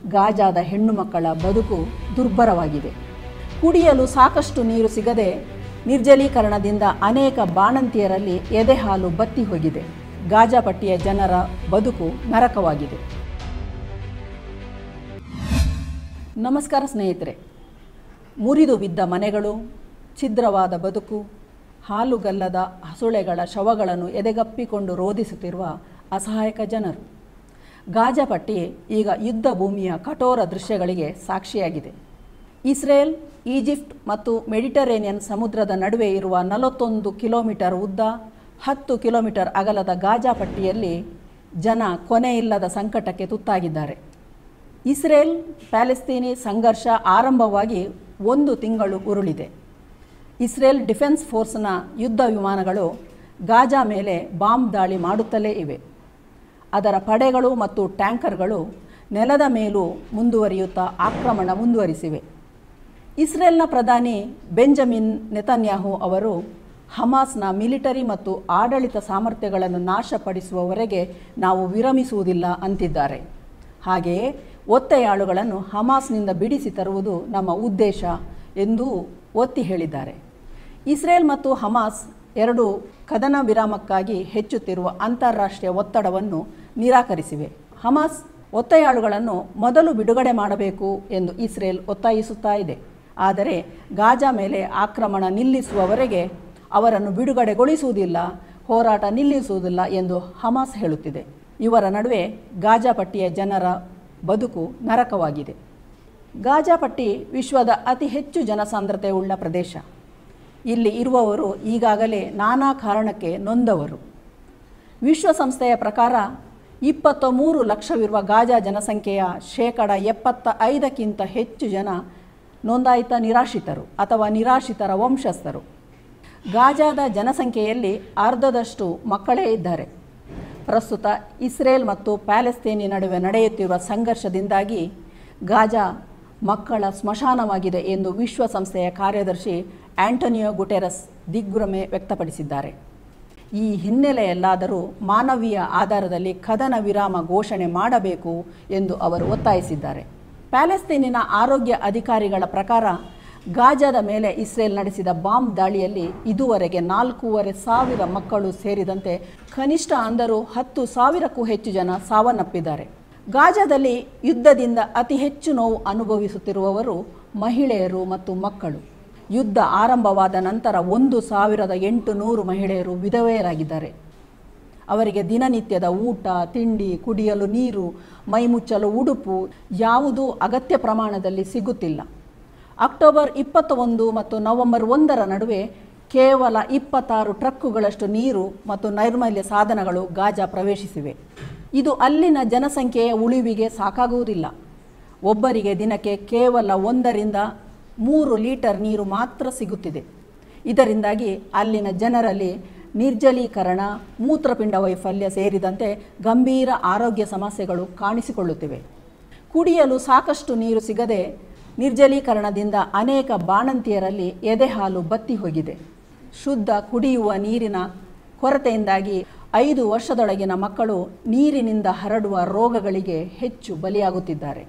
ಗಾಜಾದ ಹೆಣ್ಣು ಮಕ್ಕಳ ಬದುಕು ದುರ್ಭರವಾಗಿದೆ ಕುಡಿಯಲು ಸಾಕಷ್ಟು ನೀರು ಸಿಗದೆ ನಿರ್ಜಲೀಕರಣದಿಂದ ಅನೇಕ ಬಾಣಂತಿಯರಲ್ಲಿ ಎದೆಹಾಲು ಬತ್ತಿ ಹೋಗಿದೆ ಗಾಜಾಪಟ್ಟಿಯ ಜನರ ಬದುಕು ನರಕವಾಗಿದೆ ನಮಸ್ಕಾರ ಸ್ನೇಹಿತರೆ ಮುರಿದು ಬಿದ್ದ ಮನೆಗಳು ಛಿದ್ರವಾದ ಬದುಕು ಹಾಲುಗಲ್ಲದ ಹಸುಳೆಗಳ ಶವಗಳನ್ನು ಎದೆಗಪ್ಪಿಕೊಂಡು ರೋಧಿಸುತ್ತಿರುವ ಅಸಹಾಯಕ ಜನರು ಗಾಜಾಪಟ್ಟಿ ಈಗ ಯುದ್ಧ ಭೂಮಿಯ ಕಠೋರ ದೃಶ್ಯಗಳಿಗೆ ಸಾಕ್ಷಿಯಾಗಿದೆ ಇಸ್ರೇಲ್ ಈಜಿಪ್ಟ್ ಮತ್ತು ಮೆಡಿಟರೇನಿಯನ್ ಸಮುದ್ರದ ನಡುವೆ ಇರುವ ನಲವತ್ತೊಂದು ಕಿಲೋಮೀಟರ್ ಉದ್ದ ಹತ್ತು ಕಿಲೋಮೀಟರ್ ಅಗಲದ ಗಾಜಾಪಟ್ಟಿಯಲ್ಲಿ ಜನ ಕೊನೆಯಿಲ್ಲದ ಸಂಕಟಕ್ಕೆ ತುತ್ತಾಗಿದ್ದಾರೆ ಇಸ್ರೇಲ್ ಪ್ಯಾಲೆಸ್ತೀನಿ ಸಂಘರ್ಷ ಆರಂಭವಾಗಿ ಒಂದು ತಿಂಗಳು ಉರುಳಿದೆ ಇಸ್ರೇಲ್ ಡಿಫೆನ್ಸ್ ಫೋರ್ಸ್ನ ಯುದ್ಧ ವಿಮಾನಗಳು ಗಾಜಾ ಮೇಲೆ ಬಾಂಬ್ ದಾಳಿ ಮಾಡುತ್ತಲೇ ಇವೆ ಅದರ ಪಡೆಗಳು ಮತ್ತು ಟ್ಯಾಂಕರ್ಗಳು ನೆಲದ ಮೇಲೂ ಮುಂದುವರಿಯುತ್ತಾ ಆಕ್ರಮಣ ಮುಂದುವರಿಸಿವೆ ಇಸ್ರೇಲ್ನ ಪ್ರಧಾನಿ ಬೆಂಜಮಿನ್ ನೆತನ್ಯಾಹು ಅವರು ಹಮಾಸ್ನ ಮಿಲಿಟರಿ ಮತ್ತು ಆಡಳಿತ ಸಾಮರ್ಥ್ಯಗಳನ್ನು ನಾಶಪಡಿಸುವವರೆಗೆ ನಾವು ವಿರಮಿಸುವುದಿಲ್ಲ ಅಂತಿದ್ದಾರೆ ಹಾಗೆಯೇ ಒತ್ತೆಯಾಳುಗಳನ್ನು ಹಮಾಸ್ನಿಂದ ಬಿಡಿಸಿ ತರುವುದು ನಮ್ಮ ಉದ್ದೇಶ ಎಂದು ಒತ್ತಿ ಹೇಳಿದ್ದಾರೆ ಇಸ್ರೇಲ್ ಮತ್ತು ಹಮಾಸ್ ಎರಡು ಕದನ ವಿರಾಮಕ್ಕಾಗಿ ಹೆಚ್ಚುತ್ತಿರುವ ಅಂತಾರಾಷ್ಟ್ರೀಯ ಒತ್ತಡವನ್ನು ನಿರಾಕರಿಸಿವೆ ಹಮಾಸ್ ಒತ್ತೆಯಾಳುಗಳನ್ನು ಮೊದಲು ಬಿಡುಗಡೆ ಮಾಡಬೇಕು ಎಂದು ಇಸ್ರೇಲ್ ಒತ್ತಾಯಿಸುತ್ತಾ ಇದೆ ಆದರೆ ಗಾಜಾ ಮೇಲೆ ಆಕ್ರಮಣ ನಿಲ್ಲಿಸುವವರೆಗೆ ಅವರನ್ನು ಬಿಡುಗಡೆಗೊಳಿಸುವುದಿಲ್ಲ ಹೋರಾಟ ನಿಲ್ಲಿಸುವುದಿಲ್ಲ ಎಂದು ಹಮಾಸ್ ಹೇಳುತ್ತಿದೆ ಇವರ ನಡುವೆ ಗಾಜಾಪಟ್ಟಿಯ ಜನರ ಬದುಕು ನರಕವಾಗಿದೆ ಗಾಜಾಪಟ್ಟಿ ವಿಶ್ವದ ಅತಿ ಹೆಚ್ಚು ಜನಸಾಂದ್ರತೆ ಉಳ್ಳ ಪ್ರದೇಶ ಇಲ್ಲಿ ಇರುವವರು ಈಗಾಗಲೇ ನಾನಾ ಕಾರಣಕ್ಕೆ ನೊಂದವರು ವಿಶ್ವಸಂಸ್ಥೆಯ ಪ್ರಕಾರ ಇಪ್ಪತ್ತ ಮೂರು ಲಕ್ಷವಿರುವ ಗಾಜಾ ಜನಸಂಖ್ಯೆಯ ಶೇಕಡ ಎಪ್ಪತ್ತ ಐದಕ್ಕಿಂತ ಹೆಚ್ಚು ಜನ ನೋಂದಾಯಿತ ನಿರಾಶ್ರಿತರು ಅಥವಾ ನಿರಾಶ್ರಿತರ ವಂಶಸ್ಥರು ಗಾಜಾದ ಜನಸಂಖ್ಯೆಯಲ್ಲಿ ಅರ್ಧದಷ್ಟು ಮಕ್ಕಳೇ ಇದ್ದಾರೆ ಪ್ರಸ್ತುತ ಇಸ್ರೇಲ್ ಮತ್ತು ಪ್ಯಾಲೆಸ್ತೇನಿ ನಡುವೆ ನಡೆಯುತ್ತಿರುವ ಸಂಘರ್ಷದಿಂದಾಗಿ ಗಾಜಾ ಮಕ್ಕಳ ಸ್ಮಶಾನವಾಗಿದೆ ಎಂದು ವಿಶ್ವಸಂಸ್ಥೆಯ ಕಾರ್ಯದರ್ಶಿ ಆಂಟೋನಿಯೋ ಗುಟೆರಸ್ ದಿಗ್ಭ್ರಮೆ ವ್ಯಕ್ತಪಡಿಸಿದ್ದಾರೆ ಈ ಹಿನ್ನೆಲೆಯಲ್ಲಾದರೂ ಮಾನವೀಯ ಆಧಾರದಲ್ಲಿ ಕದನ ವಿರಾಮ ಘೋಷಣೆ ಮಾಡಬೇಕು ಎಂದು ಅವರು ಒತ್ತಾಯಿಸಿದ್ದಾರೆ ಪ್ಯಾಲೆಸ್ತೇನಿನ ಆರೋಗ್ಯ ಅಧಿಕಾರಿಗಳ ಪ್ರಕಾರ ಗಾಜಾದ ಮೇಲೆ ಇಸ್ರೇಲ್ ನಡೆಸಿದ ಬಾಂಬ್ ದಾಳಿಯಲ್ಲಿ ಇದುವರೆಗೆ ನಾಲ್ಕೂವರೆ ಸಾವಿರ ಮಕ್ಕಳು ಸೇರಿದಂತೆ ಕನಿಷ್ಠ ಅಂದರೂ ಹತ್ತು ಸಾವಿರಕ್ಕೂ ಹೆಚ್ಚು ಜನ ಸಾವನ್ನಪ್ಪಿದ್ದಾರೆ ಗಾಜಾದಲ್ಲಿ ಯುದ್ಧದಿಂದ ಅತಿ ಹೆಚ್ಚು ನೋವು ಅನುಭವಿಸುತ್ತಿರುವವರು ಮಹಿಳೆಯರು ಮತ್ತು ಮಕ್ಕಳು ಯುದ್ಧ ಆರಂಭವಾದ ನಂತರ ಒಂದು ಸಾವಿರದ ಎಂಟು ನೂರು ಮಹಿಳೆಯರು ವಿಧವೆಯರಾಗಿದ್ದಾರೆ ಅವರಿಗೆ ದಿನನಿತ್ಯದ ಊಟ ತಿಂಡಿ ಕುಡಿಯಲು ನೀರು ಮೈಮುಚ್ಚಲು ಉಡುಪು ಯಾವುದೂ ಅಗತ್ಯ ಪ್ರಮಾಣದಲ್ಲಿ ಸಿಗುತ್ತಿಲ್ಲ ಅಕ್ಟೋಬರ್ ಇಪ್ಪತ್ತ ಒಂದು ಮತ್ತು ನವೆಂಬರ್ ಒಂದರ ನಡುವೆ ಕೇವಲ ಇಪ್ಪತ್ತಾರು ಟ್ರಕ್ಕುಗಳಷ್ಟು ನೀರು ಮತ್ತು ನೈರ್ಮಲ್ಯ ಸಾಧನಗಳು ಗಾಜಾ ಪ್ರವೇಶಿಸಿವೆ ಇದು ಅಲ್ಲಿನ ಜನಸಂಖ್ಯೆಯ ಉಳಿವಿಗೆ ಸಾಕಾಗುವುದಿಲ್ಲ ಒಬ್ಬರಿಗೆ ದಿನಕ್ಕೆ ಕೇವಲ ಒಂದರಿಂದ ಮೂರು ಲೀಟರ್ ನೀರು ಮಾತ್ರ ಸಿಗುತ್ತಿದೆ ಇದರಿಂದಾಗಿ ಅಲ್ಲಿನ ಜನರಲ್ಲಿ ನಿರ್ಜಲೀಕರಣ ಮೂತ್ರಪಿಂಡ ವೈಫಲ್ಯ ಸೇರಿದಂತೆ ಗಂಭೀರ ಆರೋಗ್ಯ ಸಮಸ್ಯೆಗಳು ಕಾಣಿಸಿಕೊಳ್ಳುತ್ತಿವೆ ಕುಡಿಯಲು ಸಾಕಷ್ಟು ನೀರು ಸಿಗದೆ ನಿರ್ಜಲೀಕರಣದಿಂದ ಅನೇಕ ಬಾಣಂತಿಯರಲ್ಲಿ ಎದೆಹಾಲು ಬತ್ತಿ ಹೋಗಿದೆ ಶುದ್ಧ ಕುಡಿಯುವ ನೀರಿನ ಕೊರತೆಯಿಂದಾಗಿ ಐದು ವರ್ಷದೊಳಗಿನ ಮಕ್ಕಳು ನೀರಿನಿಂದ ಹರಡುವ ರೋಗಗಳಿಗೆ ಹೆಚ್ಚು ಬಲಿಯಾಗುತ್ತಿದ್ದಾರೆ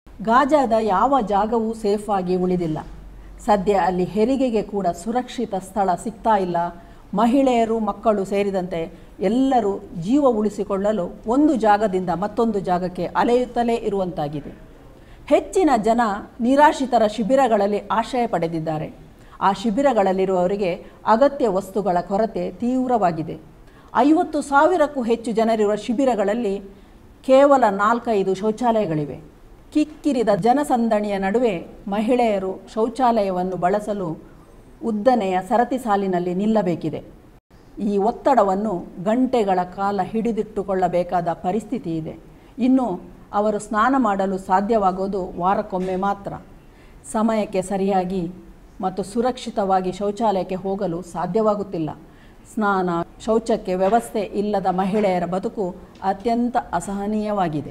ಗಾಜಾದ ಯಾವ ಜಾಗವೂ ಸೇಫಾಗಿ ಉಳಿದಿಲ್ಲ ಸದ್ಯ ಅಲ್ಲಿ ಹೆರಿಗೆಗೆ ಕೂಡ ಸುರಕ್ಷಿತ ಸ್ಥಳ ಸಿಗ್ತಾ ಇಲ್ಲ ಮಹಿಳೆಯರು ಮಕ್ಕಳು ಸೇರಿದಂತೆ ಎಲ್ಲರೂ ಜೀವ ಉಳಿಸಿಕೊಳ್ಳಲು ಒಂದು ಜಾಗದಿಂದ ಮತ್ತೊಂದು ಜಾಗಕ್ಕೆ ಅಲೆಯುತ್ತಲೇ ಇರುವಂತಾಗಿದೆ ಹೆಚ್ಚಿನ ಜನ ನಿರಾಶ್ರಿತರ ಶಿಬಿರಗಳಲ್ಲಿ ಆಶ್ರಯ ಪಡೆದಿದ್ದಾರೆ ಆ ಶಿಬಿರಗಳಲ್ಲಿರುವವರಿಗೆ ಅಗತ್ಯ ವಸ್ತುಗಳ ಕೊರತೆ ತೀವ್ರವಾಗಿದೆ ಐವತ್ತು ಸಾವಿರಕ್ಕೂ ಹೆಚ್ಚು ಜನರಿರುವ ಶಿಬಿರಗಳಲ್ಲಿ ಕೇವಲ ನಾಲ್ಕೈದು ಶೌಚಾಲಯಗಳಿವೆ ಕಿಕ್ಕಿರಿದ ಜನಸಂದಣಿಯ ನಡುವೆ ಮಹಿಳೆಯರು ಶೌಚಾಲಯವನ್ನು ಬಳಸಲು ಉದ್ದನೆಯ ಸರತಿ ಸಾಲಿನಲ್ಲಿ ನಿಲ್ಲಬೇಕಿದೆ ಈ ಒತ್ತಡವನ್ನು ಗಂಟೆಗಳ ಕಾಲ ಹಿಡಿದಿಟ್ಟುಕೊಳ್ಳಬೇಕಾದ ಪರಿಸ್ಥಿತಿ ಇದೆ ಇನ್ನು ಅವರು ಸ್ನಾನ ಮಾಡಲು ಸಾಧ್ಯವಾಗೋದು ವಾರಕ್ಕೊಮ್ಮೆ ಮಾತ್ರ ಸಮಯಕ್ಕೆ ಸರಿಯಾಗಿ ಮತ್ತು ಸುರಕ್ಷಿತವಾಗಿ ಶೌಚಾಲಯಕ್ಕೆ ಹೋಗಲು ಸಾಧ್ಯವಾಗುತ್ತಿಲ್ಲ ಸ್ನಾನ ಶೌಚಕ್ಕೆ ವ್ಯವಸ್ಥೆ ಇಲ್ಲದ ಮಹಿಳೆಯರ ಬದುಕು ಅತ್ಯಂತ ಅಸಹನೀಯವಾಗಿದೆ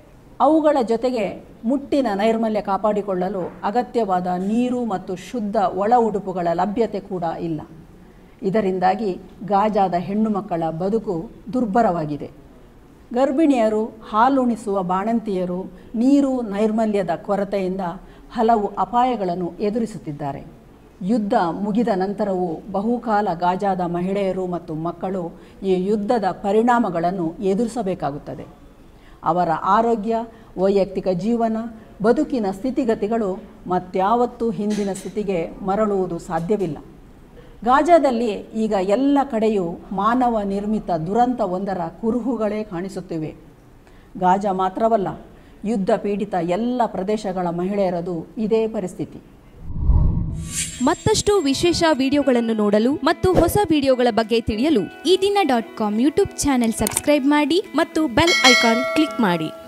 ಅವುಗಳ ಜೊತೆಗೆ ಮುಟ್ಟಿನ ನೈರ್ಮಲ್ಯ ಕಾಪಾಡಿಕೊಳ್ಳಲು ಅಗತ್ಯವಾದ ನೀರು ಮತ್ತು ಶುದ್ಧ ಒಳ ಉಡುಪುಗಳ ಲಭ್ಯತೆ ಕೂಡ ಇಲ್ಲ ಇದರಿಂದಾಗಿ ಗಾಜಾದ ಹೆಣ್ಣು ಮಕ್ಕಳ ಬದುಕು ದುರ್ಭರವಾಗಿದೆ ಗರ್ಭಿಣಿಯರು ಹಾಲುಣಿಸುವ ಬಾಣಂತಿಯರು ನೀರು ನೈರ್ಮಲ್ಯದ ಕೊರತೆಯಿಂದ ಹಲವು ಅಪಾಯಗಳನ್ನು ಎದುರಿಸುತ್ತಿದ್ದಾರೆ ಯುದ್ಧ ಮುಗಿದ ನಂತರವೂ ಬಹುಕಾಲ ಗಾಜಾದ ಮಹಿಳೆಯರು ಮತ್ತು ಮಕ್ಕಳು ಈ ಯುದ್ಧದ ಪರಿಣಾಮಗಳನ್ನು ಎದುರಿಸಬೇಕಾಗುತ್ತದೆ ಅವರ ಆರೋಗ್ಯ ವೈಯಕ್ತಿಕ ಜೀವನ ಬದುಕಿನ ಸ್ಥಿತಿಗತಿಗಳು ಮತ್ಯಾವತ್ತೂ ಹಿಂದಿನ ಸ್ಥಿತಿಗೆ ಮರಳುವುದು ಸಾಧ್ಯವಿಲ್ಲ ಗಾಜಾದಲ್ಲಿ ಈಗ ಎಲ್ಲ ಕಡೆಯೂ ಮಾನವ ನಿರ್ಮಿತ ದುರಂತವೊಂದರ ಕುರುಹುಗಳೇ ಕಾಣಿಸುತ್ತಿವೆ ಗಾಜಾ ಮಾತ್ರವಲ್ಲ ಯುದ್ಧ ಪೀಡಿತ ಎಲ್ಲ ಪ್ರದೇಶಗಳ ಮಹಿಳೆಯರದು ಇದೇ ಪರಿಸ್ಥಿತಿ ಮತ್ತಷ್ಟು ವಿಶೇಷ ವಿಡಿಯೋಗಳನ್ನು ನೋಡಲು ಮತ್ತು ಹೊಸ ವಿಡಿಯೋಗಳ ಬಗ್ಗೆ ತಿಳಿಯಲು ಈ ದಿನ dot com YouTube channel subscribe ಮಾಡಿ ಮತ್ತು ಬೆಲ್ ಐಕಾನ್ ಕ್ಲಿಕ್ ಮಾಡಿ